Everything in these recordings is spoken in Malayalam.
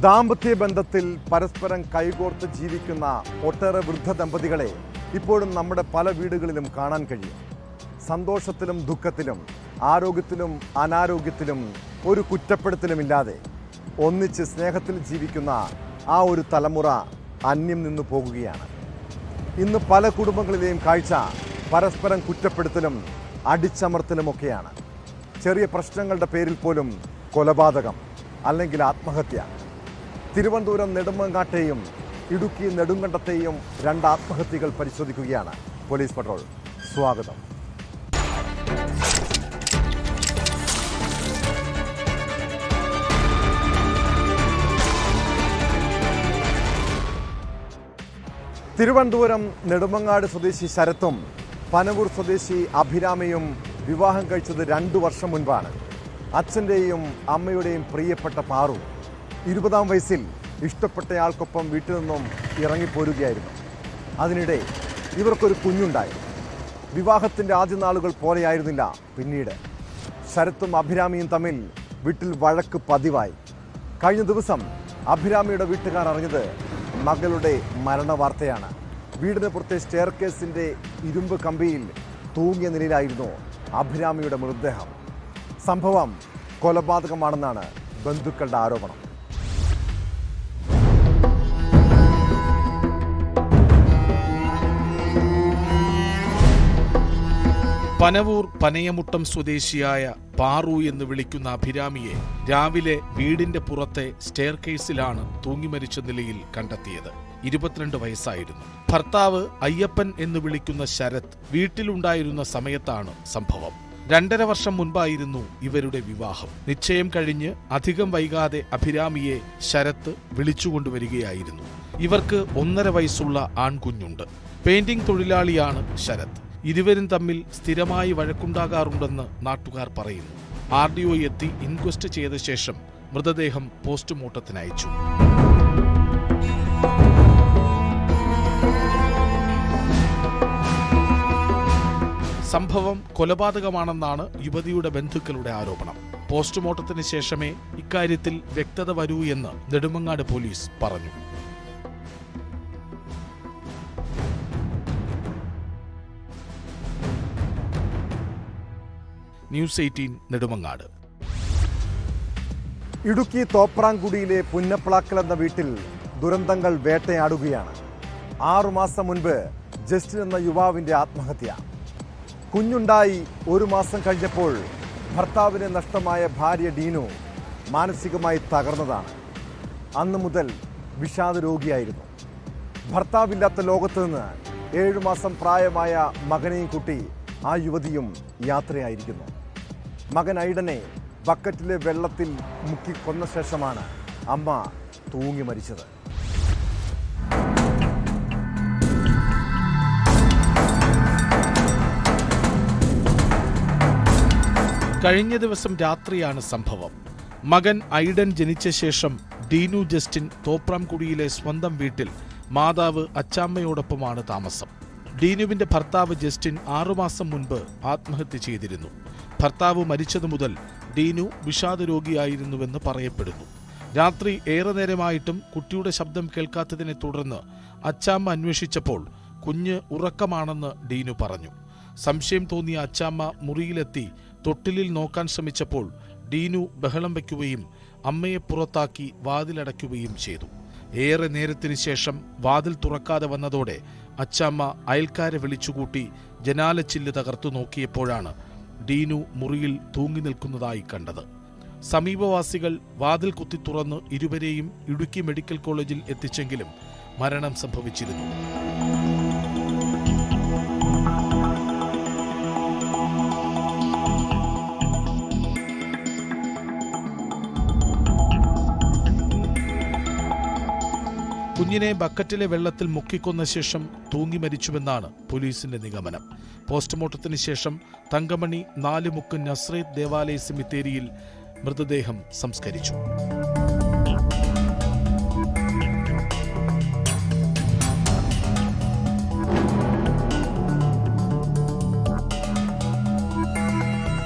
ദാമ്പത്യ ബന്ധത്തിൽ പരസ്പരം കൈകോർത്ത് ജീവിക്കുന്ന ഒട്ടേറെ വൃദ്ധ ദമ്പതികളെ ഇപ്പോഴും നമ്മുടെ പല വീടുകളിലും കാണാൻ കഴിയും സന്തോഷത്തിലും ദുഃഖത്തിലും ആരോഗ്യത്തിലും അനാരോഗ്യത്തിലും ഒരു കുറ്റപ്പെടുത്തലുമില്ലാതെ ഒന്നിച്ച് സ്നേഹത്തിൽ ജീവിക്കുന്ന ആ ഒരു തലമുറ അന്യം നിന്നു പോകുകയാണ് ഇന്ന് പല കുടുംബങ്ങളിലെയും കാഴ്ച പരസ്പരം കുറ്റപ്പെടുത്തലും അടിച്ചമർത്തലുമൊക്കെയാണ് ചെറിയ പ്രശ്നങ്ങളുടെ പേരിൽ പോലും കൊലപാതകം അല്ലെങ്കിൽ ആത്മഹത്യ തിരുവനന്തപുരം നെടുമങ്ങാട്ടെയും ഇടുക്കി നെടുങ്കണ്ടത്തെയും രണ്ട് ആത്മഹത്യകൾ പരിശോധിക്കുകയാണ് പോലീസ് പട്രോൾ സ്വാഗതം തിരുവനന്തപുരം നെടുമങ്ങാട് സ്വദേശി ശരത്തും പനവൂർ സ്വദേശി അഭിരാമയും വിവാഹം കഴിച്ചത് രണ്ടു വർഷം മുൻപാണ് അച്ഛൻ്റെയും അമ്മയുടെയും പ്രിയപ്പെട്ട പാറു ഇരുപതാം വയസ്സിൽ ഇഷ്ടപ്പെട്ടയാൾക്കൊപ്പം വീട്ടിൽ നിന്നും ഇറങ്ങിപ്പോരുകയായിരുന്നു അതിനിടെ ഇവർക്കൊരു കുഞ്ഞുണ്ടായി വിവാഹത്തിൻ്റെ ആദ്യ നാളുകൾ പോലെയായിരുന്നില്ല പിന്നീട് ശരത്തും അഭിരാമിയും തമ്മിൽ വീട്ടിൽ വഴക്ക് പതിവായി കഴിഞ്ഞ ദിവസം അഭിരാമിയുടെ വീട്ടുകാർ അറിഞ്ഞത് മകളുടെ മരണവാർത്തയാണ് വീടിന് പുറത്തെ സ്റ്റെയർ കേസിൻ്റെ ഇരുമ്പ് കമ്പിയിൽ തൂങ്ങിയ നിലയിലായിരുന്നു അഭിരാമിയുടെ മൃതദേഹം സംഭവം കൊലപാതകമാണെന്നാണ് ബന്ധുക്കളുടെ ആരോപണം പനവൂർ പനയമുട്ടം സ്വദേശിയായ പാറു എന്ന് വിളിക്കുന്ന അഭിരാമിയെ രാവിലെ വീടിന്റെ പുറത്തെ സ്റ്റെയർ കേസിലാണ് തൂങ്ങിമരിച്ച നിലയിൽ കണ്ടെത്തിയത് ഇരുപത്തിരണ്ട് വയസ്സായിരുന്നു ഭർത്താവ് അയ്യപ്പൻ എന്ന് വിളിക്കുന്ന ശരത് വീട്ടിലുണ്ടായിരുന്ന സമയത്താണ് സംഭവം രണ്ടര വർഷം മുൻപായിരുന്നു ഇവരുടെ വിവാഹം നിശ്ചയം കഴിഞ്ഞ് അധികം വൈകാതെ അഭിരാമിയെ ശരത്ത് വിളിച്ചുകൊണ്ടുവരികയായിരുന്നു ഇവർക്ക് ഒന്നര വയസ്സുള്ള ആൺകുഞ്ഞുണ്ട് പെയിന്റിംഗ് തൊഴിലാളിയാണ് ശരത് ഇരുവരും തമ്മിൽ സ്ഥിരമായി വഴക്കുണ്ടാകാറുണ്ടെന്ന് നാട്ടുകാർ പറയുന്നു ആർ ഡി ഒ എത്തി ഇൻക്വസ്റ്റ് ചെയ്ത ശേഷം മൃതദേഹം പോസ്റ്റ്മോർട്ടത്തിന് അയച്ചു സംഭവം കൊലപാതകമാണെന്നാണ് യുവതിയുടെ ബന്ധുക്കളുടെ ആരോപണം പോസ്റ്റ്മോർട്ടത്തിന് ശേഷമേ ഇക്കാര്യത്തിൽ വ്യക്തത വരൂ എന്ന് നെടുമങ്ങാട് പോലീസ് പറഞ്ഞു ന്യൂസ് എയ്റ്റീൻ നെടുമങ്ങാട് ഇടുക്കി തോപ്രാംകുടിയിലെ പുന്നപ്ലാക്കൽ എന്ന വീട്ടിൽ ദുരന്തങ്ങൾ വേട്ടയാടുകയാണ് ആറുമാസം മുൻപ് ജസ്റ്റിൻ എന്ന യുവാവിൻ്റെ ആത്മഹത്യ കുഞ്ഞുണ്ടായി ഒരു മാസം കഴിഞ്ഞപ്പോൾ ഭർത്താവിനെ നഷ്ടമായ ഭാര്യ ഡീനു മാനസികമായി തകർന്നതാണ് അന്ന് മുതൽ വിഷാദ രോഗിയായിരുന്നു ഭർത്താവില്ലാത്ത ലോകത്ത് നിന്ന് ഏഴുമാസം പ്രായമായ മകനെയും കൂട്ടി ആ യുവതിയും യാത്രയായിരിക്കുന്നു മകൻ ഐഡനെ ബക്കറ്റിലെ വെള്ളത്തിൽ മുക്കി കൊന്ന ശേഷമാണ് അമ്മ തൂങ്ങി മരിച്ചത് കഴിഞ്ഞ ദിവസം രാത്രിയാണ് സംഭവം മകൻ ഐഡൻ ജനിച്ച ശേഷം ഡീനു ജസ്റ്റിൻ തോപ്രാംകുടിയിലെ സ്വന്തം വീട്ടിൽ മാതാവ് അച്ചാമ്മയോടൊപ്പമാണ് താമസം ഡീനുവിന്റെ ഭർത്താവ് ജസ്റ്റിൻ ആറുമാസം മുൻപ് ആത്മഹത്യ ചെയ്തിരുന്നു ഭർത്താവ് മരിച്ചതു മുതൽ ഡീനു വിഷാദ രോഗിയായിരുന്നുവെന്ന് പറയപ്പെടുന്നു രാത്രി ഏറെ നേരമായിട്ടും കുട്ടിയുടെ ശബ്ദം കേൾക്കാത്തതിനെ തുടർന്ന് അച്ചാമ്മ അന്വേഷിച്ചപ്പോൾ കുഞ്ഞ് ഉറക്കമാണെന്ന് ഡീനു പറഞ്ഞു സംശയം തോന്നിയ അച്ചാമ്മ മുറിയിലെത്തി തൊട്ടിലിൽ നോക്കാൻ ശ്രമിച്ചപ്പോൾ ഡീനു ബഹളം വയ്ക്കുകയും അമ്മയെ പുറത്താക്കി വാതിലടയ്ക്കുകയും ചെയ്തു ഏറെ നേരത്തിന് ശേഷം വാതിൽ തുറക്കാതെ വന്നതോടെ അച്ചാമ്മ അയൽക്കാരെ വിളിച്ചുകൂട്ടി ജനാലച്ചില്ല് തകർത്തു നോക്കിയപ്പോഴാണ് ഡീനു മുറിയിൽ തൂങ്ങി നിൽക്കുന്നതായി കണ്ടത് സമീപവാസികൾ വാതിൽ കുത്തി തുറന്ന് ഇരുവരെയും ഇടുക്കി മെഡിക്കൽ കോളേജിൽ എത്തിച്ചെങ്കിലും മരണം സംഭവിച്ചിരുന്നു കുഞ്ഞിനെ ബക്കറ്റിലെ വെള്ളത്തിൽ മുക്കിക്കൊന്ന ശേഷം തൂങ്ങി മരിച്ചുവെന്നാണ് പോലീസിന്റെ നിഗമനം പോസ്റ്റ്മോർട്ടത്തിന് ശേഷം തങ്കമണി നാലുമുക്ക് നസ്രേത്ത് ദേവാലയ സെമിത്തേരിയിൽ മൃതദേഹം സംസ്കരിച്ചു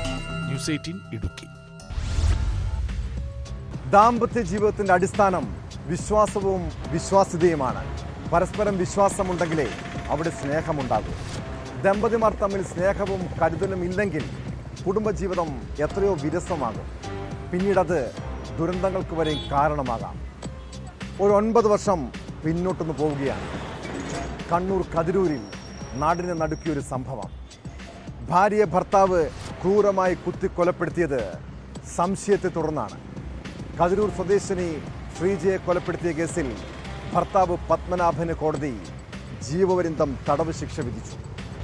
ന്യൂസ് എയ്റ്റീൻ ഇടുക്കി ദാമ്പത്യ ജീവിതത്തിന്റെ അടിസ്ഥാനം വിശ്വാസവും വിശ്വാസ്യതയുമാണ് പരസ്പരം വിശ്വാസമുണ്ടെങ്കിലേ അവിടെ സ്നേഹമുണ്ടാകൂ ദമ്പതിമാർ തമ്മിൽ സ്നേഹവും കരുതലും ഇല്ലെങ്കിൽ കുടുംബജീവിതം എത്രയോ വിരസമാകും പിന്നീടത് ദുരന്തങ്ങൾക്ക് വരെ കാരണമാകാം ഒരു ഒൻപത് വർഷം പിന്നോട്ടൊന്ന് പോവുകയാണ് കണ്ണൂർ കതിരൂരിൽ നാടിനെ നടുക്കിയൊരു സംഭവം ഭാര്യയെ ഭർത്താവ് ക്രൂരമായി കുത്തിക്കൊലപ്പെടുത്തിയത് സംശയത്തെ തുടർന്നാണ് കതിരൂർ സ്വദേശിനി ശ്രീജയെ കൊലപ്പെടുത്തിയ കേസിൽ ഭർത്താവ് പത്മനാഭന് കോടതി ജീവപര്യന്തം തടവ് ശിക്ഷ വിധിച്ചു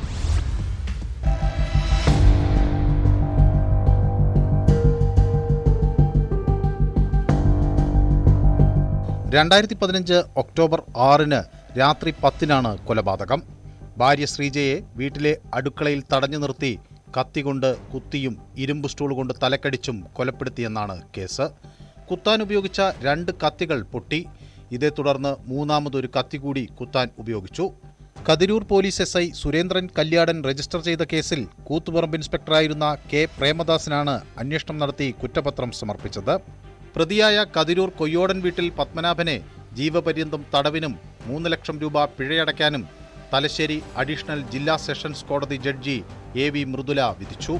രണ്ടായിരത്തി പതിനഞ്ച് ഒക്ടോബർ ആറിന് രാത്രി പത്തിനാണ് കൊലപാതകം ഭാര്യ ശ്രീജയെ വീട്ടിലെ അടുക്കളയിൽ തടഞ്ഞു നിർത്തി കത്തികൊണ്ട് കുത്തിയും ഇരുമ്പ് സ്റ്റൂൾ കൊണ്ട് തലക്കടിച്ചും കൊലപ്പെടുത്തിയെന്നാണ് കേസ് കുത്താൻ ഉപയോഗിച്ച രണ്ട് കത്തികൾ പൊട്ടി ഇതേ തുടർന്ന് മൂന്നാമതൊരു കത്തി കൂടി കുത്താൻ ഉപയോഗിച്ചു Kathirur police S I Surendran Kalyadan register ചെയ്ത കേസിൽ കൂത്തുപറമ്പ് ഇൻസ്പെക്ടറായിരുന്ന കെ പ്രേമദാസനാണ് അന്വേഷണം നടത്തി കുറ്റപത്രം സമർപ്പിച്ചത് പ്രതിയായ കതിരൂർ കൊയ്യോടൻ വീട്ടിൽ പത്മനാഭനെ ജീവപര്യന്തം തടവിനും മൂന്ന് ലക്ഷം രൂപ പിഴയടയ്ക്കാനും തലശ്ശേരി അഡീഷണൽ ജില്ലാ സെഷൻസ് കോടതി ജഡ്ജി എ വി മൃദുല വിധിച്ചു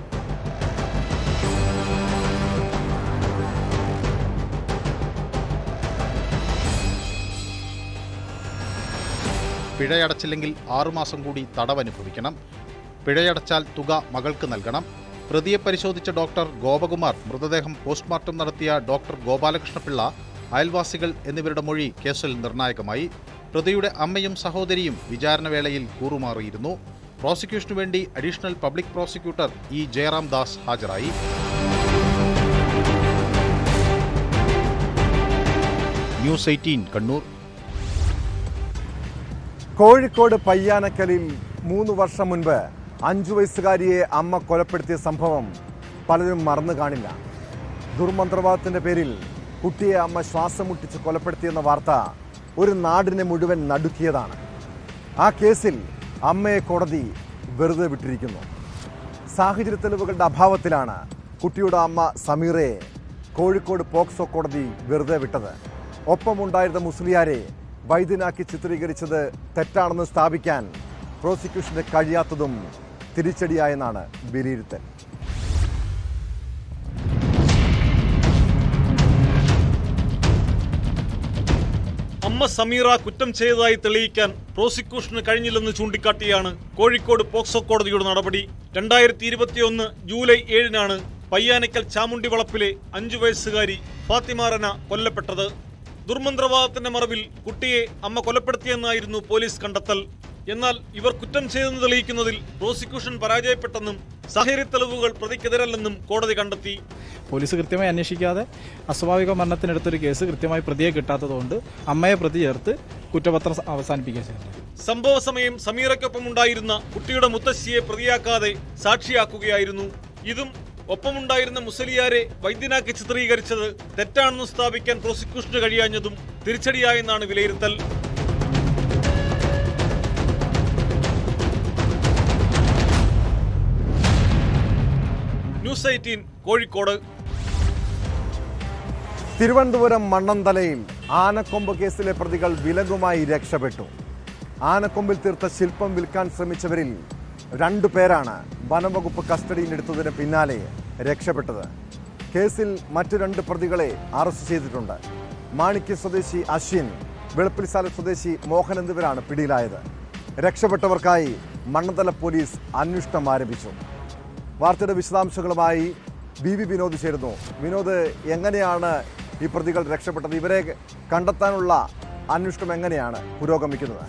പിഴയടച്ചില്ലെങ്കിൽ ആറുമാസം കൂടി തടവനുഭവിക്കണം പിഴയടച്ചാൽ തുക മകൾക്ക് നൽകണം പ്രതിയെ പരിശോധിച്ച ഡോക്ടർ ഗോപകുമാർ മൃതദേഹം പോസ്റ്റ്മോർട്ടം നടത്തിയ ഡോക്ടർ ഗോപാലകൃഷ്ണപിള്ള അയൽവാസികൾ എന്നിവരുടെ മൊഴി കേസിൽ നിർണായകമായി പ്രതിയുടെ അമ്മയും സഹോദരിയും വിചാരണവേളയിൽ കൂറുമാറിയിരുന്നു പ്രോസിക്യൂഷനു വേണ്ടി additional public prosecutor E Jayaram Das ഹാജരായി ന്യൂസ് എയ്റ്റീൻ കണ്ണൂർ കോഴിക്കോട് പയ്യാനക്കലിൽ മൂന്ന് വർഷം മുൻപ് അഞ്ചു വയസ്സുകാരിയെ അമ്മ കൊലപ്പെടുത്തിയ സംഭവം പലരും മറന്നു കാണില്ല ദുർമന്ത്രവാദത്തിന്റെ പേരിൽ കുട്ടിയെ അമ്മ ശ്വാസം മുട്ടിച്ച് കൊലപ്പെടുത്തിയെന്ന വാർത്ത ഒരു നാടിനെ മുഴുവൻ നടുക്കിയതാണ് ആ കേസിൽ അമ്മയെ കോടതി വെറുതെ വിട്ടിരിക്കുന്നു സാഹചര്യ തെളിവുകളുടെ അഭാവത്തിലാണ് കുട്ടിയുടെ അമ്മ സമീറയെ കോഴിക്കോട് പോക്സോ കോടതി വെറുതെ വിട്ടത് ഒപ്പമുണ്ടായിരുന്ന മുസ്ലിയാരെ വൈദ്യനാക്കി ചിത്രീകരിച്ചത് തെറ്റാണെന്ന് സ്ഥാപിക്കാൻ പ്രോസിക്യൂഷന് കഴിയാത്തതും തിരിച്ചടിയായെന്നാണ് വിലയിരുത്തൽ അമ്മ സമീറ കുറ്റം ചെയ്തതായി തെളിയിക്കാൻ പ്രോസിക്യൂഷന് കഴിഞ്ഞില്ലെന്ന് ചൂണ്ടിക്കാട്ടിയാണ് കോഴിക്കോട് പോക്സോ കോടതിയുടെ നടപടി രണ്ടായിരത്തി ഇരുപത്തിയൊന്ന് ജൂലൈ ഏഴിനാണ് പയ്യാനക്കൽ ചാമുണ്ടി വളപ്പിലെ അഞ്ചു വയസ്സുകാരി ഫാത്തിമാറന കൊല്ലപ്പെട്ടത് ദുർമന്ത്രവാദത്തിന്റെ മറവിൽ കുട്ടിയെ അമ്മ കൊലപ്പെടുത്തിയെന്നായിരുന്നു പോലീസ് കണ്ടെത്തൽ എന്നാൽ ഇവർ കുറ്റം ചെയ്തെന്ന് തെളിയിക്കുന്നതിൽ പ്രോസിക്യൂഷൻ പരാജയപ്പെട്ടെന്നും സാഹചര്യ തെളിവുകൾ പ്രതിക്കെതിരല്ലെന്നും കോടതി കണ്ടെത്തി പോലീസ് കൃത്യമായി അന്വേഷിക്കാതെ അസ്വാഭാവിക മരണത്തിനെടുത്തൊരു കേസ് കൃത്യമായി പ്രതിയെ കിട്ടാത്തതുകൊണ്ട് അമ്മയെ പ്രതി ചേർത്ത് കുറ്റപത്രം സ- അവസാനിപ്പിക്കുക ചെയ്തത് സംഭവ സമയം സമീറയ്ക്കൊപ്പം ഉണ്ടായിരുന്ന കുട്ടിയുടെ മുത്തശ്ശിയെ പ്രതിയാക്കാതെ സാക്ഷിയാക്കുകയായിരുന്നു ഇതും ഒപ്പമുണ്ടായിരുന്ന മുസലിയാരെ വൈദ്യനാക്കി ചിത്രീകരിച്ചത് തെറ്റാണെന്ന് സ്ഥാപിക്കാൻ പ്രോസിക്യൂഷന് കഴിയാഞ്ഞതും തിരിച്ചടിയായെന്നാണ് വിലയിരുത്തൽ ന്യൂസ് എയ്റ്റീൻ കോഴിക്കോട് തിരുവനന്തപുരം മണ്ണന്തലയിൽ ആനക്കൊമ്പ് കേസിലെ പ്രതികൾ വിലങ്ങുമായി രക്ഷപ്പെട്ടു ആനക്കൊമ്പിൽ തീർത്ത ശില്പം വിൽക്കാൻ ശ്രമിച്ചവരിൽ രണ്ടു പേരാണ് വനംവകുപ്പ് കസ്റ്റഡിയിലെടുത്തതിന് പിന്നാലെ രക്ഷപ്പെട്ടത് കേസിൽ മറ്റു രണ്ട് പ്രതികളെ അറസ്റ്റ് ചെയ്തിട്ടുണ്ട് മാണിക്യ സ്വദേശി അശ്വിൻ വെളുപ്പിൽസാല സ്വദേശി മോഹൻ എന്നിവരാണ് പിടിയിലായത് രക്ഷപ്പെട്ടവർക്കായി മണ്ണന്തല പോലീസ് അന്വേഷണം ആരംഭിച്ചു വാർത്തയുടെ വിശദാംശങ്ങളുമായി ബി വി വിനോദ് ചേരുന്നു വിനോദ് എങ്ങനെയാണ് ഈ പ്രതികൾ രക്ഷപ്പെട്ടത് ഇവരെ കണ്ടെത്താനുള്ള അന്വേഷണം എങ്ങനെയാണ് പുരോഗമിക്കുന്നത്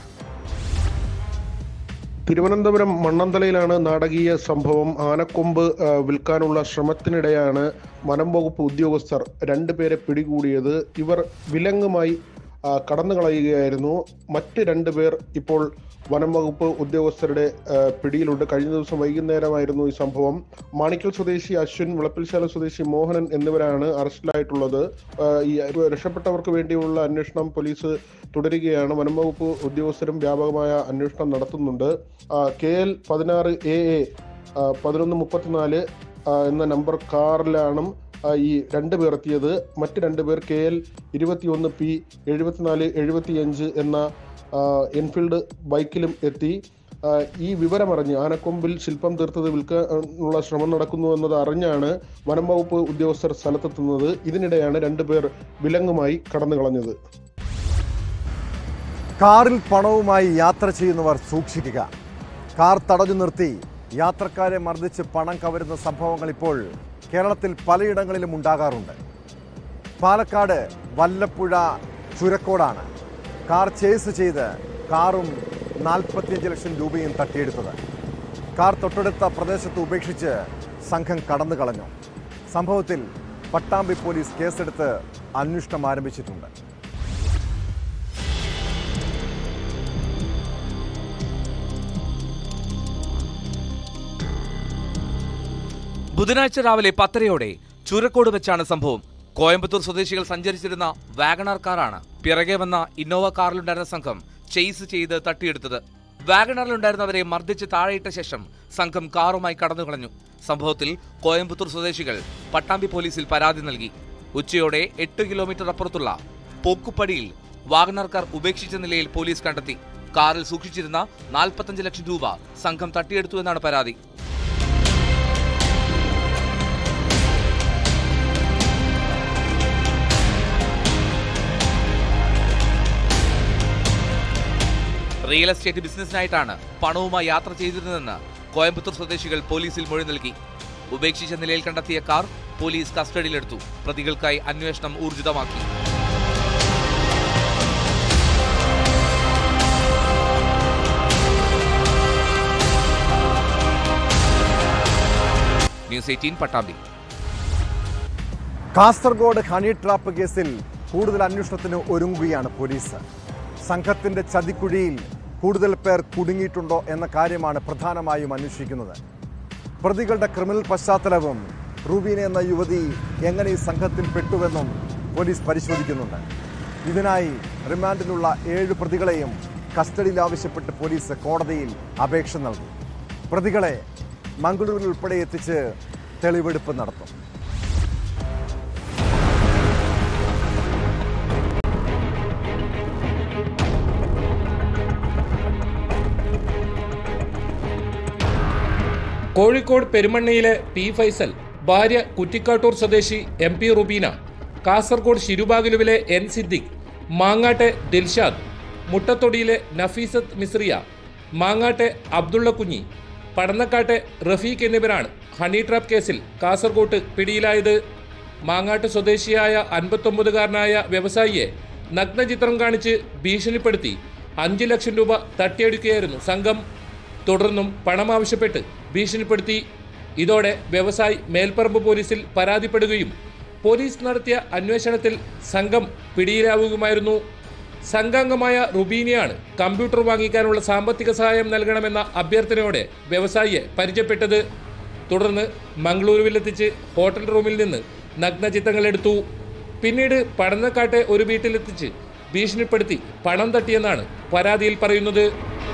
തിരുവനന്തപുരം മണ്ണന്തലയിലാണ് നാടകീയ സംഭവം ആനക്കൊമ്പ് ആ, വിൽക്കാനുള്ള ശ്രമത്തിനിടെയാണ് വനം വകുപ്പ് ഉദ്യോഗസ്ഥർ രണ്ടുപേരെ പിടികൂടിയത് ഇവർ വിലങ്ങുമായി ആ, കടന്നു കളയുകയായിരുന്നു മറ്റ് രണ്ടുപേർ ഇപ്പോൾ വനം വകുപ്പ് ഉദ്യോഗസ്ഥരുടെ ആ, പിടിയിലുണ്ട് കഴിഞ്ഞ ദിവസം വൈകുന്നേരമായിരുന്നു ഈ സംഭവം മാണിക്കൽ സ്വദേശി അശ്വിൻ വിളപ്പിൽശാല സ്വദേശി മോഹനൻ എന്നിവരാണ് അറസ്റ്റിലായിട്ടുള്ളത് ആ, ഈ രക്ഷപ്പെട്ടവർക്ക് വേണ്ടിയുള്ള അന്വേഷണം പോലീസ് തുടരുകയാണ് വനം വകുപ്പ് ഉദ്യോഗസ്ഥരും വ്യാപകമായ അന്വേഷണം നടത്തുന്നുണ്ട് കെ എൽ പതിനാറ് എ എ പതിനൊന്ന് മുപ്പത്തിനാല് എന്ന നമ്പർ കാറിലാണ് ആ, ഈ രണ്ട് പേർ എത്തിയത് മറ്റ് രണ്ട് പേർ കെ എൽ ഇരുപത്തിയൊന്ന് പി എഴുപത്തിനാല് എഴുപത്തിയഞ്ച് എന്ന ആ, എൻഫീൽഡ് ബൈക്കിലും എത്തി ആ, ഈ വിവരമറിഞ്ഞ് ആനക്കൊമ്പിൽ ശില്പം തീർത്തത് വിൽക്കാനുള്ള ശ്രമം നടക്കുന്നു എന്നത് അറിഞ്ഞാണ് വനം വകുപ്പ് ഉദ്യോഗസ്ഥർ സ്ഥലത്തെത്തുന്നത് ഇതിനിടെയാണ് രണ്ടുപേർ വിലങ്ങുമായി കടന്നു കളഞ്ഞത് കാറിൽ പണവുമായി യാത്ര ചെയ്യുന്നവർ സൂക്ഷിക്കുക കാർ തടഞ്ഞു നിർത്തി യാത്രക്കാരെ മർദ്ദിച്ച് പണം കവരുന്ന സംഭവങ്ങൾ ഇപ്പോൾ കേരളത്തിൽ പലയിടങ്ങളിലും ഉണ്ടാകാറുണ്ട് പാലക്കാട് വല്ലപ്പുഴ ചുരക്കോടാണ് കാർ ചേസ് ചെയ്ത് കാറും നാൽപ്പത്തിയഞ്ച് ലക്ഷം രൂപയും തട്ടിയെടുത്തത് കാർ തൊട്ടടുത്ത പ്രദേശത്ത് ഉപേക്ഷിച്ച് സംഘം കടന്നു കളഞ്ഞു സംഭവത്തിൽ പട്ടാമ്പി പോലീസ് കേസെടുത്ത് അന്വേഷണം ആരംഭിച്ചിട്ടുണ്ട് ബുധനാഴ്ച രാവിലെ പത്തരയോടെ ചൂരക്കോട് വെച്ചാണ് സംഭവം കോയമ്പത്തൂർ സ്വദേശികൾ സഞ്ചരിച്ചിരുന്ന വാഗണാർ കാറാണ് പിറകെ വന്ന ഇന്നോവ കാറിലുണ്ടായിരുന്ന സംഘം ചെയ്സ് ചെയ്ത് തട്ടിയെടുത്തത് വാഗണറിലുണ്ടായിരുന്നവരെ മർദ്ദിച്ച് താഴെയിട്ട ശേഷം സംഘം കാറുമായി കടന്നുകളഞ്ഞു സംഭവത്തിൽ കോയമ്പത്തൂർ സ്വദേശികൾ പട്ടാമ്പി പോലീസിൽ പരാതി നൽകി ഉച്ചയോടെ എട്ട് കിലോമീറ്റർ അപ്പുറത്തുള്ള പോക്കുപ്പടിയിൽ വാഗണർ കാർ ഉപേക്ഷിച്ച നിലയിൽ പോലീസ് കണ്ടെത്തി കാറിൽ സൂക്ഷിച്ചിരുന്ന നാൽപ്പത്തഞ്ച് ലക്ഷം രൂപ സംഘം തട്ടിയെടുത്തു എന്നാണ് പരാതി റിയൽ എസ്റ്റേറ്റ് ബിസിനസ്സിനായിട്ടാണ് പണവുമായി യാത്ര ചെയ്തിരുന്നതെന്ന് കോയമ്പത്തൂർ സ്വദേശികൾ പോലീസിൽ മൊഴി നൽകി ഉപേക്ഷിച്ച നിലയിൽ കണ്ടെത്തിയ കാർ പോലീസ് കസ്റ്റഡിയിലെടുത്തു പ്രതികൾക്കായി അന്വേഷണം ഊർജിതമാക്കി news eighteen Pattambi Kasaragod honey trap കേസിൽ കൂടുതൽ അന്വേഷണത്തിന് ഒരുങ്ങുകയാണ് പോലീസ് സംഘത്തിന്റെ ചതിക്കുഴിയിൽ കൂടുതൽ പേർ കുടുങ്ങിയിട്ടുണ്ടോ എന്ന കാര്യമാണ് പ്രധാനമായും അന്വേഷിക്കുന്നത് പ്രതികളുടെ ക്രിമിനൽ പശ്ചാത്തലവും റൂബീന എന്ന യുവതി എങ്ങനെ ഈ സംഘത്തിൽ പെട്ടുവെന്നും പോലീസ് പരിശോധിക്കുന്നുണ്ട് ഇതിനായി റിമാൻഡിലുള്ള ഏഴ് പ്രതികളെയും കസ്റ്റഡിയിൽ ആവശ്യപ്പെട്ട് പോലീസ് കോടതിയിൽ അപേക്ഷ നൽകി പ്രതികളെ മംഗളൂരിൽ ഉൾപ്പെടെ എത്തിച്ച് തെളിവെടുപ്പ് നടത്തും കോഴിക്കോട് പെരുമണ്ണയിലെ പി ഫൈസൽ ഭാര്യ കുറ്റിക്കാട്ടൂർ സ്വദേശി എം പി റുബീന കാസർഗോഡ് ശിരുബാഗുലുവിലെ എൻ സിദ്ദിഖ് മാങ്ങാട്ടെ ദിൽഷാദ് മുട്ടത്തൊടിയിലെ നഫീസത്ത് മിസ്രിയ മാങ്ങാട്ടെ അബ്ദുള്ള കുഞ്ഞി പടന്നക്കാട്ടെ റഫീഖ് എന്നിവരാണ് ഹണി ട്രാപ്പ് കേസിൽ കാസർഗോട്ട് പിടിയിലായത് മാങ്ങാട്ട് സ്വദേശിയായ അൻപത്തൊമ്പതുകാരനായ വ്യവസായിയെ നഗ്നചിത്രം കാണിച്ച് ഭീഷണിപ്പെടുത്തി അഞ്ച് ലക്ഷം രൂപ തട്ടിയെടുക്കുകയായിരുന്നു സംഘം തുടർന്നും പണം ആവശ്യപ്പെട്ട് ഭീഷണിപ്പെടുത്തി ഇതോടെ വ്യവസായി മേൽപ്പറമ്പ് പോലീസിൽ പരാതിപ്പെടുകയും പോലീസ് നടത്തിയ അന്വേഷണത്തിൽ സംഘം പിടിയിലാവുകയുമായിരുന്നു സംഘാംഗമായ റുബീനിയാണ് കമ്പ്യൂട്ടർ വാങ്ങിക്കാനുള്ള സാമ്പത്തിക സഹായം നൽകണമെന്ന അഭ്യർത്ഥനയോടെ വ്യവസായിയെ പരിചയപ്പെട്ടത് തുടർന്ന് മംഗളൂരുവിലെത്തിച്ച് ഹോട്ടൽ റൂമിൽ നിന്ന് നഗ്നചിത്രങ്ങൾ എടുത്തു പിന്നീട് പടന്നക്കാട്ടെ ഒരു വീട്ടിലെത്തിച്ച് ഭീഷണിപ്പെടുത്തി പണം തട്ടിയെന്നാണ് പരാതിയിൽ പറയുന്നത്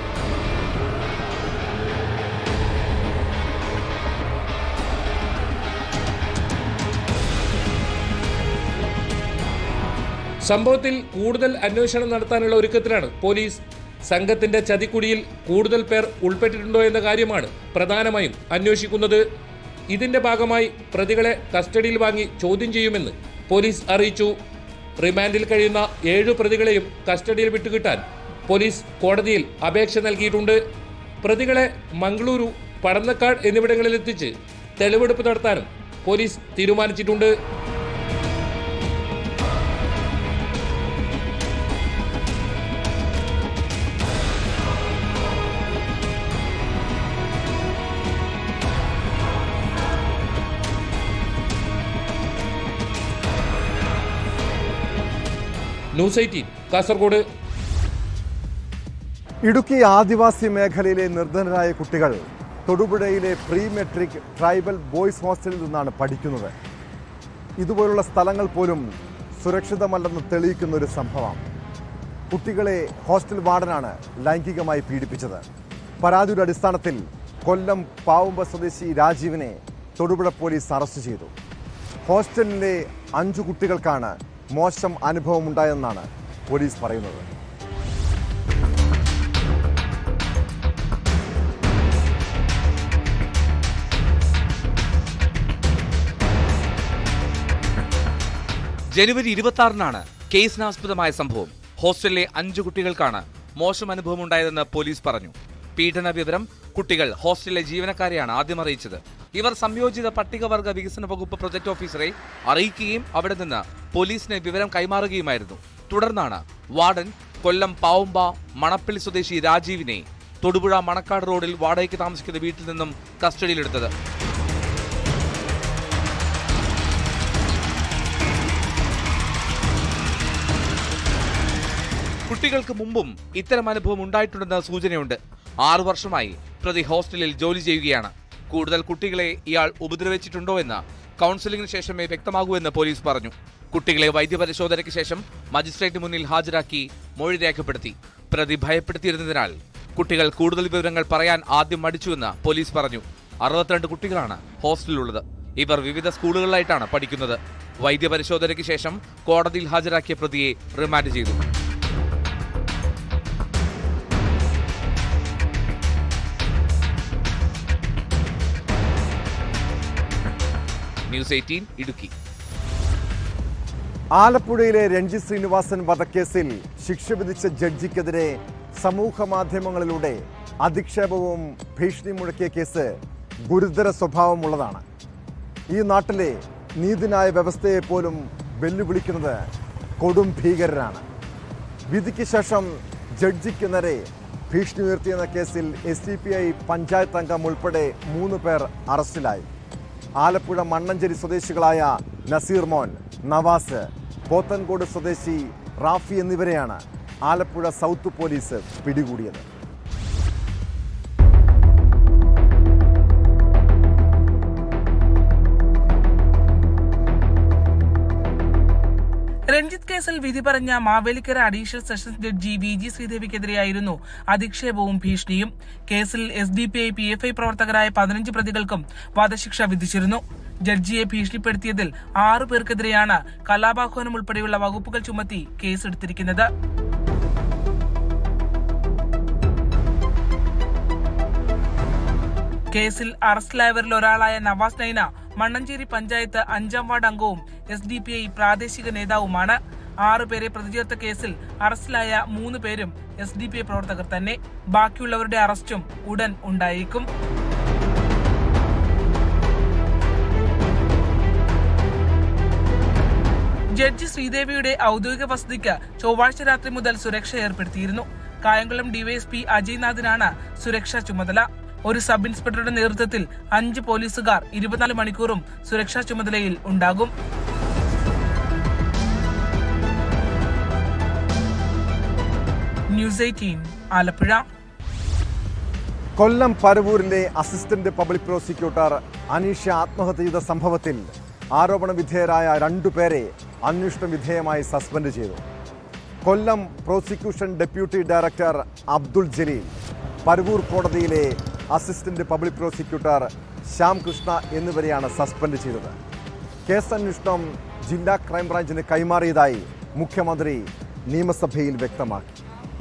സംഭവത്തിൽ കൂടുതൽ അന്വേഷണം നടത്താനുള്ള ഒരുക്കത്തിലാണ് പോലീസ് സംഘത്തിന്റെ ചതിക്കുടിയിൽ കൂടുതൽ പേർ ഉൾപ്പെട്ടിട്ടുണ്ടോ എന്ന കാര്യമാണ് പ്രധാനമായും അന്വേഷിക്കുന്നത് ഇതിന്റെ ഭാഗമായി പ്രതികളെ കസ്റ്റഡിയിൽ വാങ്ങി ചോദ്യം ചെയ്യുമെന്ന് പോലീസ് അറിയിച്ചു റിമാൻഡിൽ കഴിയുന്ന ഏഴു പ്രതികളെയും കസ്റ്റഡിയിൽ വിട്ടുകിട്ടാൻ പോലീസ് കോടതിയിൽ അപേക്ഷ നൽകിയിട്ടുണ്ട് പ്രതികളെ മംഗളൂരു പടന്നക്കാട് എന്നിവിടങ്ങളിലെത്തിച്ച് തെളിവെടുപ്പ് നടത്താനും പോലീസ് തീരുമാനിച്ചിട്ടുണ്ട് ന്യൂസ് എയ്റ്റീൻ കാസർഗോഡ് ഇടുക്കി ആദിവാസി മേഖലയിലെ നിർധനരായ കുട്ടികൾ തൊടുപുഴയിലെ പ്രീ മെട്രിക് ട്രൈബൽ ബോയ്സ് ഹോസ്റ്റലിൽ നിന്നാണ് പഠിക്കുന്നത് ഇതുപോലുള്ള സ്ഥലങ്ങൾ പോലും സുരക്ഷിതമല്ലെന്ന് തെളിയിക്കുന്ന ഒരു സംഭവം കുട്ടികളെ ഹോസ്റ്റൽ വാർഡനാണ് ലൈംഗികമായി പീഡിപ്പിച്ചത് പരാതിയുടെ അടിസ്ഥാനത്തിൽ കൊല്ലം പാവുമ്പ സ്വദേശി രാജീവിനെ തൊടുപുഴ പോലീസ് അറസ്റ്റ് ചെയ്തു ഹോസ്റ്റലിലെ അഞ്ചു കുട്ടികൾക്കാണ് മോശം അനുഭവമുണ്ടായെന്നാണ് പോലീസ് പറയുന്നത് ജനുവരി ഇരുപത്തി ആറിനാണ് കേസിനാസ്പദമായ സംഭവം ഹോസ്റ്റലിലെ അഞ്ചു കുട്ടികൾക്കാണ് മോശം അനുഭവം ഉണ്ടായതെന്ന് പോലീസ് പറഞ്ഞു പീഡന വിവരം കുട്ടികൾ ഹോസ്റ്റലിലെ ജീവനക്കാരെയാണ് ആദ്യം അറിയിച്ചത് ഇവർ സംയോജിത പട്ടികവർഗ വികസന വകുപ്പ് പ്രൊജക്ട് ഓഫീസറെ അറിയിക്കുകയും അവിടെ നിന്ന് പോലീസിന് വിവരം കൈമാറുകയുമായിരുന്നു തുടർന്നാണ് വാർഡൻ കൊല്ലം പാവുമ്പ മണപ്പള്ളി സ്വദേശി രാജീവിനെ തൊടുപുഴ മണക്കാട് റോഡിൽ വാടകയ്ക്ക് താമസിക്കുന്ന വീട്ടിൽ നിന്നും കസ്റ്റഡിയിലെടുത്തത് കുട്ടികൾക്ക് മുമ്പും ഇത്തരം അനുഭവം ഉണ്ടായിട്ടുണ്ടെന്ന സൂചനയുണ്ട് ആറു വർഷമായി പ്രതി ഹോസ്റ്റലിൽ ജോലി ചെയ്യുകയാണ് കൂടുതൽ കുട്ടികളെ ഇയാൾ ഉപദ്രവിച്ചിട്ടുണ്ടോ എന്ന് കൗൺസിലിംഗിന് ശേഷമേ വ്യക്തമാകൂ എന്ന് പോലീസ് പറഞ്ഞു കുട്ടികളെ വൈദ്യപരിശോധനയ്ക്ക് ശേഷം മജിസ്ട്രേറ്റ് മുന്നിൽ ഹാജരാക്കി മൊഴി രേഖപ്പെടുത്തി പ്രതി ഭയപ്പെടുത്തിയിരുന്നതിനാൽ കുട്ടികൾ കൂടുതൽ വിവരങ്ങൾ പറയാൻ ആദ്യം മടിച്ചുവെന്ന് പോലീസ് പറഞ്ഞു അറുപത്തിരണ്ട് കുട്ടികളാണ് ഹോസ്റ്റലിലുള്ളത് ഇവർ വിവിധ സ്കൂളുകളിലായിട്ടാണ് പഠിക്കുന്നത് വൈദ്യപരിശോധനയ്ക്ക് ശേഷം കോടതിയിൽ ഹാജരാക്കിയ പ്രതിയെ റിമാൻഡ് ചെയ്തു ന്യൂസ് എയ്റ്റീൻ ഇടുക്കി ആലപ്പുഴയിലെ രഞ്ജിത് ശ്രീനിവാസൻ വധക്കേസിൽ ശിക്ഷ വിധിച്ച ജഡ്ജിക്കെതിരെ സമൂഹ മാധ്യമങ്ങളിലൂടെ അധിക്ഷേപവും ഭീഷണി മുഴക്കിയ കേസ് ഗുരുതര സ്വഭാവമുള്ളതാണ് ഈ നാട്ടിലെ നീതിന്യായ വ്യവസ്ഥയെ പോലും വെല്ലുവിളിക്കുന്നത് കൊടും ഭീകരരാണ് വിധിക്ക് ശേഷം ജഡ്ജിക്ക് നേരെ ഭീഷണി ഉയർത്തിയെന്ന കേസിൽ S D P I panchayat അംഗം ഉൾപ്പെടെ മൂന്ന് പേർ അറസ്റ്റിലായി ആലപ്പുഴ മണ്ണഞ്ചേരി സ്വദേശികളായ നസീർ മോൻ നവാസ് പോത്തൻകോട് സ്വദേശി റാഫി എന്നിവരെയാണ് ആലപ്പുഴ സൗത്ത് പോലീസ് പിടികൂടിയത് രഞ്ജിത്ത് കേസിൽ വിധി പറഞ്ഞ Mavelikkara additional sessions judge V G ശ്രീദേവിക്കെതിരെയായിരുന്നു അധിക്ഷേപവും ഭീഷണിയും കേസിൽ S D P I P F I പ്രവർത്തകരായ പതിനഞ്ച് പ്രതികൾക്കും വധശിക്ഷ വിധിച്ചിരുന്നു ജഡ്ജിയെ ഭീഷണിപ്പെടുത്തിയതിൽ ആറു പേർക്കെതിരെയാണ് കലാപാഹ്വാനം ഉൾപ്പെടെയുള്ള വകുപ്പുകൾ ചുമത്തി കേസെടുത്തിരിക്കുന്നത് കേസിൽ അറസ്റ്റിലായവരിൽ ഒരാളായ നവാസ് നൈന മണ്ണഞ്ചേരി പഞ്ചായത്ത് അഞ്ചാം വാർഡ് അംഗവും എസ് ഡി പി ഐ പ്രാദേശിക നേതാവുമാണ് ആറ് പേരെ പ്രതിചേർത്ത കേസിൽ അറസ്റ്റിലായ മൂന്ന് പേരും എസ് ഡി പി ഐ പ്രവർത്തകർ തന്നെ ബാക്കിയുള്ളവരുടെ അറസ്റ്റും ഉടൻ ഉണ്ടായേക്കും ജഡ്ജി ശ്രീദേവിയുടെ ഔദ്യോഗിക വസതിക്ക് ചൊവ്വാഴ്ച രാത്രി മുതൽ സുരക്ഷ ഏർപ്പെടുത്തിയിരുന്നു കായംകുളം ഡിവൈഎസ്പി അജയ്നാഥിനാണ് സുരക്ഷാ ചുമതല ഒരു സബ് ഇൻസ്പെക്ടറുടെ നേതൃത്വത്തിൽ അഞ്ച് പോലീസുകാർ ഇരുപത്തിനാല് മണിക്കൂറും സുരക്ഷാ ചുമതലയിൽ ഉണ്ടാകും ന്യൂസ് എയ്റ്റീൻ ആലപ്പുഴ കൊല്ലം പരവൂരിലെ അസിസ്റ്റന്റ് പബ്ലിക് പ്രോസിക്യൂട്ടർ അനീഷ ആത്മഹത്യ ചെയ്ത സംഭവത്തിൽ ആരോപണ വിധേയരായ രണ്ടുപേരെ അന്വേഷണ വിധേയമായി സസ്പെൻഡ് ചെയ്തു Kollam prosecution deputy director Abdul Jaleel Paravur കോടതിയിലെ assistant public prosecutor Shyam Krishna എന്നിവരെയാണ് സസ്പെൻഡ് ചെയ്തത് കേസ് അന്വേഷണം ജില്ലാ ക്രൈംബ്രാഞ്ചിന് കൈമാറിയതായി മുഖ്യമന്ത്രി നിയമസഭയിൽ വ്യക്തമാക്കി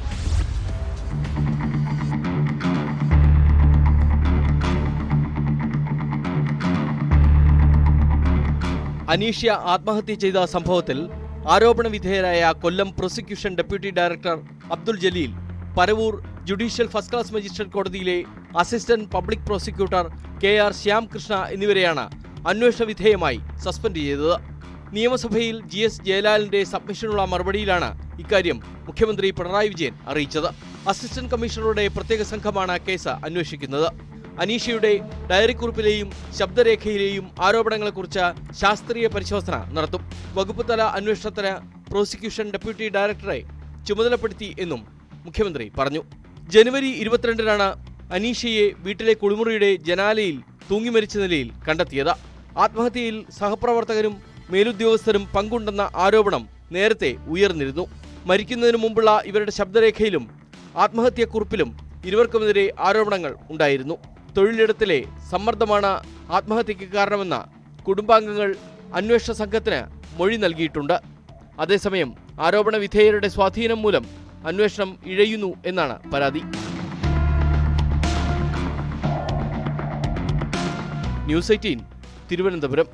അനീഷ്യ ആത്മഹത്യ ചെയ്ത സംഭവത്തിൽ ആരോപണ വിധേയരായ Kollam prosecution deputy director Abdul Jaleel Paravur judicial first class magistrate കോടതിയിലെ assistant public prosecutor K R Shyamkrishna എന്നിവരെയാണ് അന്വേഷണ വിധേയമായി സസ്പെൻഡ് ചെയ്തത് നിയമസഭയിൽ ജി എസ് ജയലാലിന്റെ സബ്മിഷനുള്ള മറുപടിയിലാണ് ഇക്കാര്യം മുഖ്യമന്ത്രി പിണറായി വിജയൻ അറിയിച്ചത് അസിസ്റ്റന്റ് കമ്മീഷണറുടെ പ്രത്യേക സംഘമാണ് കേസ് അന്വേഷിക്കുന്നത് അനീഷയുടെ ഡയറിക്കുറിപ്പിലെയും ശബ്ദരേഖയിലെയും ആരോപണങ്ങളെക്കുറിച്ച് ശാസ്ത്രീയ പരിശോധന നടത്തും വകുപ്പ് തല അന്വേഷണത്തിന് പ്രോസിക്യൂഷൻ ഡെപ്യൂട്ടി ഡയറക്ടറെ ചുമതലപ്പെടുത്തി എന്നും മുഖ്യമന്ത്രി പറഞ്ഞു ജനുവരി ഇരുപത്തിരണ്ടിനാണ് അനീഷയെ വീട്ടിലെ കുളിമുറിയുടെ ജനാലയിൽ തൂങ്ങി മരിച്ച നിലയിൽ കണ്ടെത്തിയത് ആത്മഹത്യയിൽ സഹപ്രവർത്തകരും മേലുദ്യോഗസ്ഥരും പങ്കുണ്ടെന്ന ആരോപണം നേരത്തെ ഉയർന്നിരുന്നു മരിക്കുന്നതിനു മുമ്പുള്ള ഇവരുടെ ശബ്ദരേഖയിലും ആത്മഹത്യക്കുറിപ്പിലും ഇരുവർക്കുമെതിരെ ആരോപണങ്ങൾ ഉണ്ടായിരുന്നു തൊഴിലിടത്തിലെ സമ്മർദ്ദമാണ് ആത്മഹത്യക്ക് കാരണമെന്ന കുടുംബാംഗങ്ങൾ അന്വേഷണ സംഘത്തിന് മൊഴി നൽകിയിട്ടുണ്ട് അതേസമയം ആരോപണ വിധേയരുടെ സ്വാധീനം മൂലം അന്വേഷണം ഇഴയുന്നു എന്നാണ് പരാതി ന്യൂസ് എയ്റ്റീൻ തിരുവനന്തപുരം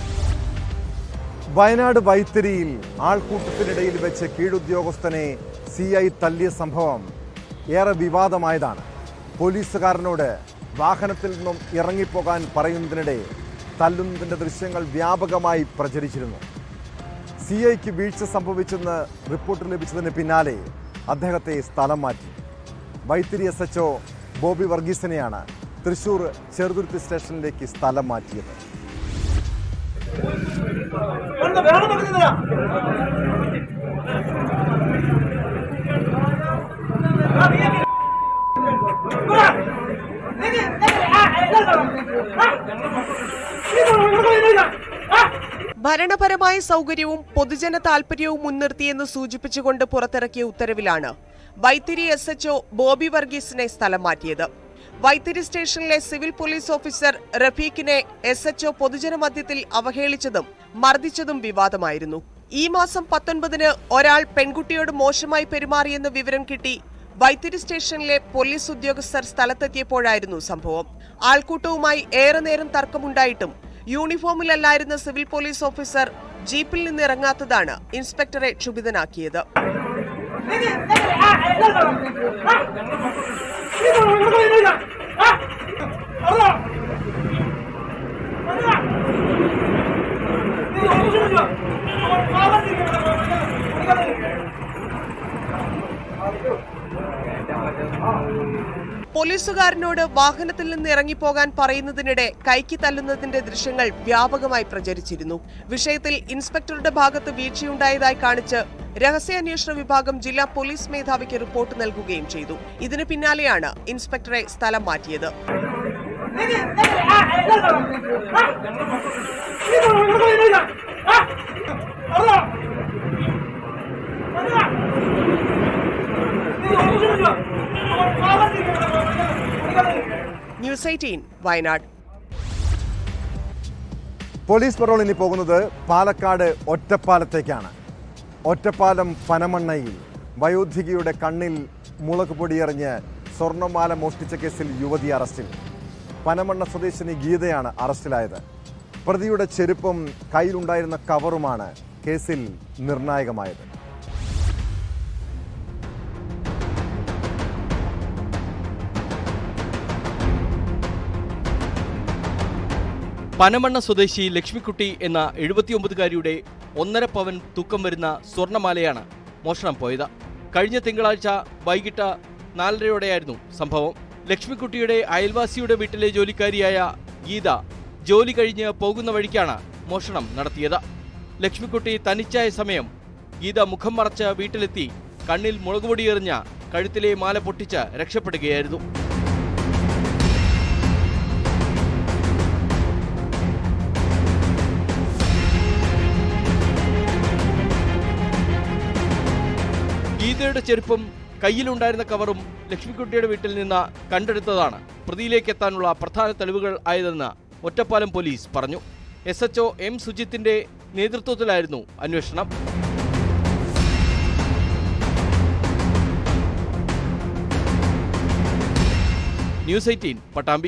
വയനാട് വൈത്തിരിയിൽ ആൾക്കൂട്ടത്തിനിടയിൽ വെച്ച് കീഴുദ്യോഗസ്ഥനെ സി ഐ തല്ലിയ സംഭവം ഏറെ വിവാദമായതാണ് പോലീസുകാരനോട് വാഹനത്തിൽ നിന്നും ഇറങ്ങിപ്പോകാൻ പറയുന്നതിനിടെ തല്ലുന്നതിൻ്റെ ദൃശ്യങ്ങൾ വ്യാപകമായി പ്രചരിച്ചിരുന്നു സി ഐക്ക് വീഴ്ച സംഭവിച്ചെന്ന് റിപ്പോർട്ട് ലഭിച്ചതിന് പിന്നാലെ അദ്ദേഹത്തെ സ്ഥലം മാറ്റി വൈത്തിരി എസ് എച്ച് ബോബി വർഗീസിനെയാണ് തൃശൂർ ചെറുതുരുത്തി സ്റ്റേഷനിലേക്ക് സ്ഥലം മാറ്റിയത് ഭരണപരമായ സൗകര്യവും പൊതുജന താൽപര്യവും മുൻനിർത്തിയെന്ന് സൂചിപ്പിച്ചുകൊണ്ട് പുറത്തിറക്കിയ ഉത്തരവിലാണ് വൈത്തിരി എസ് എച്ച്ഒ ബോബി വർഗീസിനെ സ്ഥലം മാറ്റിയത് വൈത്തിരി സ്റ്റേഷനിലെ സിവിൽ പോലീസ് ഓഫീസർ റഫീഖിനെ എസ് എച്ച്ഒ പൊതുജന മധ്യത്തിൽ അവഹേളിച്ചതും മർദ്ദിച്ചതും വിവാദമായിരുന്നു ഈ മാസം പത്തൊൻപതിന് ഒരാൾ പെൺകുട്ടിയോട് മോശമായി പെരുമാറിയെന്ന് വിവരം കിട്ടി വൈത്തിരി സ്റ്റേഷനിലെ പോലീസ് ഉദ്യോഗസ്ഥർ സ്ഥലത്തെത്തിയപ്പോഴായിരുന്നു സംഭവം ആൾക്കൂട്ടവുമായി ഏറെ നേരം തർക്കമുണ്ടായിട്ടും യൂണിഫോമിലല്ലായിരുന്ന സിവിൽ പോലീസ് ഓഫീസർ ജീപ്പിൽ നിന്ന് ഇറങ്ങാത്തതാണ് ഇൻസ്പെക്ടറെ ക്ഷുഭിതനാക്കിയത് പോലീസുകാരനോട് വാഹനത്തിൽ നിന്ന് ഇറങ്ങിപ്പോകാൻ പറയുന്നതിനിടെ കൈക്ക് തല്ലുന്നതിന്റെ ദൃശ്യങ്ങൾ വ്യാപകമായി പ്രചരിച്ചിരുന്നു വിഷയത്തിൽ ഇൻസ്പെക്ടറുടെ ഭാഗത്ത് വീഴ്ചയുണ്ടായതായി കാണിച്ച് രഹസ്യാന്വേഷണ വിഭാഗം ജില്ലാ പോലീസ് മേധാവിക്ക് റിപ്പോർട്ട് നൽകുകയും ചെയ്തു ഇതിന് പിന്നാലെയാണ് ഇൻസ്പെക്ടറെ സ്ഥലം മാറ്റിയത് news eighteen Wayanad police parole ഇനി പോകുന്നത് പാലക്കാട് ഒറ്റപ്പാലത്തേക്കാണ് ഒറ്റപ്പാലം പനമണ്ണയിൽ വയോധികയുടെ കണ്ണിൽ മുളക് പൊടിയെറിഞ്ഞ് സ്വർണ്ണമാല മോഷ്ടിച്ച കേസിൽ യുവതി അറസ്റ്റിൽ പനമണ്ണ സ്വദേശിനി ഗീതയാണ് അറസ്റ്റിലായത് പ്രതിയുടെ ചെരുപ്പും കയ്യിലുണ്ടായിരുന്ന കവറുമാണ് കേസിൽ നിർണായകമായത് പനമണ്ണ സ്വദേശി ലക്ഷ്മിക്കുട്ടി എന്ന എഴുപത്തിയൊമ്പതുകാരിയുടെ ഒന്നര പവൻ തൂക്കം വരുന്ന സ്വർണമാലയാണ് മോഷണം പോയത് കഴിഞ്ഞ തിങ്കളാഴ്ച വൈകിട്ട് നാലരയോടെയായിരുന്നു സംഭവം ലക്ഷ്മിക്കുട്ടിയുടെ അയൽവാസിയുടെ വീട്ടിലെ ജോലിക്കാരിയായ ഗീത ജോലി കഴിഞ്ഞ് പോകുന്ന വഴിക്കാണ് മോഷണം നടത്തിയത് ലക്ഷ്മിക്കുട്ടി തനിച്ചായ സമയം ഗീത മുഖം മറച്ച് വീട്ടിലെത്തി കണ്ണിൽ മുളകുപൊടി എറിഞ്ഞ കഴുത്തിലെ മാല പൊട്ടിച്ച് രക്ഷപ്പെടുകയായിരുന്നു ഗീതയുടെ ചെരുപ്പും കയ്യിലുണ്ടായിരുന്ന കവറും ലക്ഷ്മിക്കുട്ടിയുടെ വീട്ടിൽ നിന്ന് കണ്ടെടുത്തതാണ് പ്രതിയിലേക്ക് എത്താനുള്ള പ്രധാന തെളിവുകൾ ആയതെന്ന് ഒറ്റപ്പാലം പോലീസ് പറഞ്ഞു എസ് എച്ച്ഒ എം സുജിത്തിന്റെ നേതൃത്വത്തിലായിരുന്നു അന്വേഷണം ന്യൂസ് എയ്റ്റീൻ പട്ടാമ്പി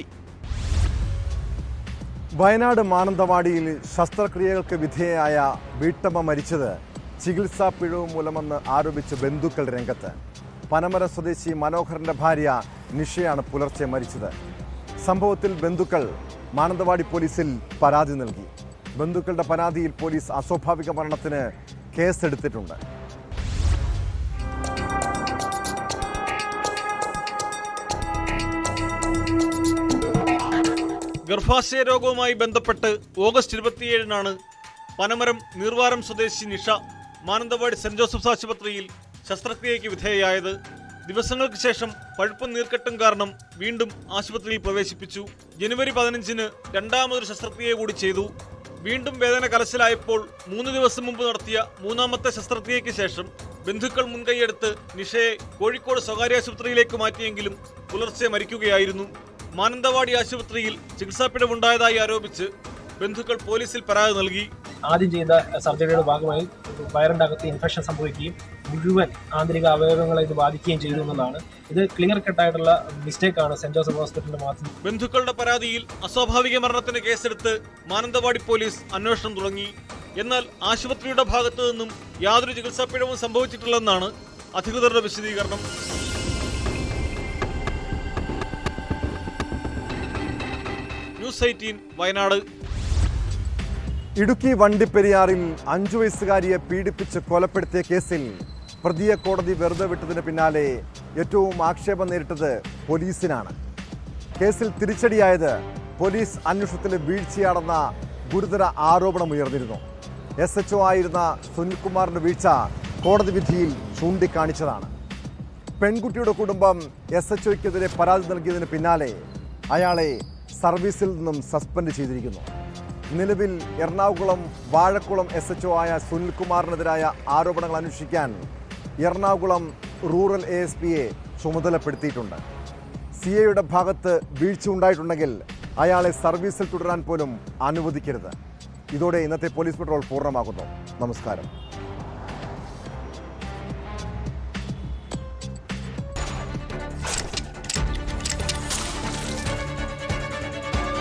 വയനാട് മാനന്തവാടിയിൽ ശസ്ത്രക്രിയകൾക്ക് വിധേയയായ വീട്ടമ്മ മരിച്ചത് ചികിത്സാ പിഴവ് മൂലമെന്ന് ആരോപിച്ച് ബന്ധുക്കൾ രംഗത്ത് പനമര സ്വദേശി മനോഹരന്റെ ഭാര്യ നിഷയാണ് പുലർച്ചെ മരിച്ചത് സംഭവത്തിൽ ബന്ധുക്കൾ മാനന്തവാടി പോലീസിൽ പരാതി നൽകി ബന്ധുക്കളുടെ പരാതിയിൽ പോലീസ് അസ്വാഭാവിക മരണത്തിന് കേസെടുത്തിട്ടുണ്ട് ഗർഭാശയ രോഗവുമായി ബന്ധപ്പെട്ട് ഓഗസ്റ്റ് ഇരുപത്തിയേഴിനാണ് പനമരം നീർവാരം സ്വദേശി നിഷ മാനന്തവാടി സെന്റ് ജോസഫ്സ് ആശുപത്രിയിൽ ശസ്ത്രക്രിയയ്ക്ക് വിധേയയായത് ദിവസങ്ങൾക്ക് ശേഷം പഴുപ്പും നീർക്കെട്ടും കാരണം വീണ്ടും ആശുപത്രിയിൽ പ്രവേശിപ്പിച്ചു ജനുവരി പതിനഞ്ചിന് രണ്ടാമതൊരു ശസ്ത്രക്രിയ കൂടി ചെയ്തു വീണ്ടും വേദന കലശലായപ്പോൾ മൂന്ന് ദിവസം മുമ്പ് നടത്തിയ മൂന്നാമത്തെ ശസ്ത്രക്രിയയ്ക്ക് ശേഷം ബന്ധുക്കൾ മുൻകൈയെടുത്ത് നിഷയെ കോഴിക്കോട് സ്വകാര്യ ആശുപത്രിയിലേക്ക് മാറ്റിയെങ്കിലും പുലർച്ചെ മരിക്കുകയായിരുന്നു മാനന്തവാടി ആശുപത്രിയിൽ ചികിത്സാ പിഴവുണ്ടായതായി ആരോപിച്ച് ബന്ധുക്കൾ പോലീസിൽ പരാതി നൽകി ആദ്യം ചെയ്ത സർജറിയുടെ ഭാഗമായി വയറിൻ്റെ അകത്ത് ഇൻഫെക്ഷൻ സംഭവിക്കുകയും മുഴുവൻ ആന്തരിക അവയവങ്ങളെ ഇത് ബാധിക്കുകയും ചെയ്തു എന്നുള്ളതാണ് ഇത് ക്ലിയർ കട്ടായിട്ടുള്ള മിസ്റ്റേക്കാണ് സെന്റ് ജോസഫ് ഹോസ്പിറ്റലിന്റെ ഭാഗത്ത് ബന്ധുക്കളുടെ പരാതിയിൽ അസ്വാഭാവിക മരണത്തിന് കേസെടുത്ത് മാനന്തവാടി പോലീസ് അന്വേഷണം തുടങ്ങി എന്നാൽ ആശുപത്രിയുടെ ഭാഗത്തു നിന്നും യാതൊരു ചികിത്സാ പിഴവും സംഭവിച്ചിട്ടില്ലെന്നാണ് അധികൃതരുടെ വിശദീകരണം ന്യൂസ് എയ്റ്റീൻ വയനാട് ഇടുക്കി വണ്ടിപ്പെരിയാറിൽ അഞ്ചു വയസ്സുകാരിയെ പീഡിപ്പിച്ച് കൊലപ്പെടുത്തിയ കേസിൽ പ്രതിയെ കോടതി വെറുതെ വിട്ടതിന് പിന്നാലെ ഏറ്റവും ആക്ഷേപം നേരിട്ടത് പോലീസിനാണ് കേസിൽ തിരിച്ചടിയായത് പോലീസ് അന്വേഷണത്തിൽ വീഴ്ചയാണെന്ന ഗുരുതര ആരോപണം ഉയർന്നിരുന്നു എസ് എച്ച് ആയിരുന്ന സുനിൽകുമാറിന്റെ വീഴ്ച കോടതി വിധിയിൽ ചൂണ്ടിക്കാണിച്ചതാണ് പെൺകുട്ടിയുടെ കുടുംബം എസ് എച്ച് ഒക്കെതിരെ പരാതി നൽകിയതിന് പിന്നാലെ അയാളെ സർവീസിൽ നിന്നും സസ്പെൻഡ് ചെയ്തിരിക്കുന്നു നിലവിൽ എറണാകുളം വാഴക്കുളം എസ് എച്ച് ആയ സുനിൽകുമാറിനെതിരായ ആരോപണങ്ങൾ അന്വേഷിക്കാൻ എറണാകുളം റൂറൽ എ എസ് പിയെ ചുമതലപ്പെടുത്തിയിട്ടുണ്ട് സി എയുടെ ഭാഗത്ത് വീഴ്ച ഉണ്ടായിട്ടുണ്ടെങ്കിൽ അയാളെ സർവീസിൽ തുടരാൻ പോലും അനുവദിക്കരുത് ഇതോടെ ഇന്നത്തെ പോലീസ് പെട്രോൾ പൂർണ്ണമാകുന്നു നമസ്കാരം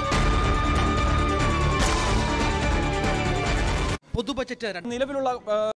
പൊതു ബജറ്റ് നിലവിലുള്ള